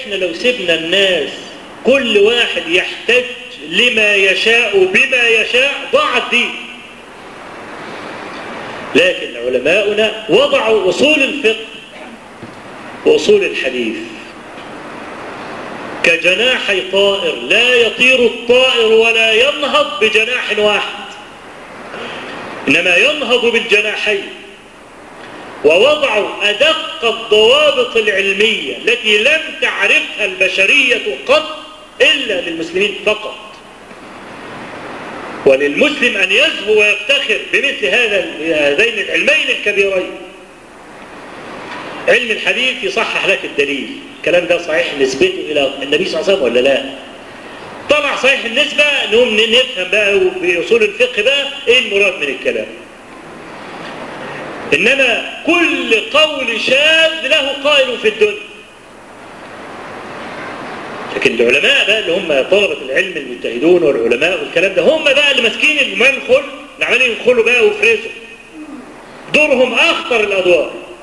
احنا لو سيبنا الناس كل واحد يحتج لما يشاء بما يشاء ضاع الدين لكن علماؤنا وضعوا أصول الفقه وأصول الحديث كجناحي طائر لا يطير الطائر ولا ينهض بجناح واحد إنما ينهض بالجناحين ووضعوا أدق الضوابط العلمية التي لم تعرفها البشرية قط إلا للمسلمين فقط وللمسلم أن يزهو ويفتخر بمثل هذا هذين العلمين الكبيرين علم الحديث يصحح لك الدليل الكلام ده صحيح نسبته إلى النبي صلى الله عليه وسلم ولا لا طلع صحيح النسبة نقوم نفهم بقى في أصول الفقه بقى إيه المراد من الكلام إنما كل قول شاذ له قائل في الدنيا لكن العلماء بقى اللي هم طلبة العلم المجتهدون والعلماء والكلام ده هم بقى اللي ماسكين المنخل اللي عمالين يدخلوا بقى ويفرزوا دورهم أخطر الأدوار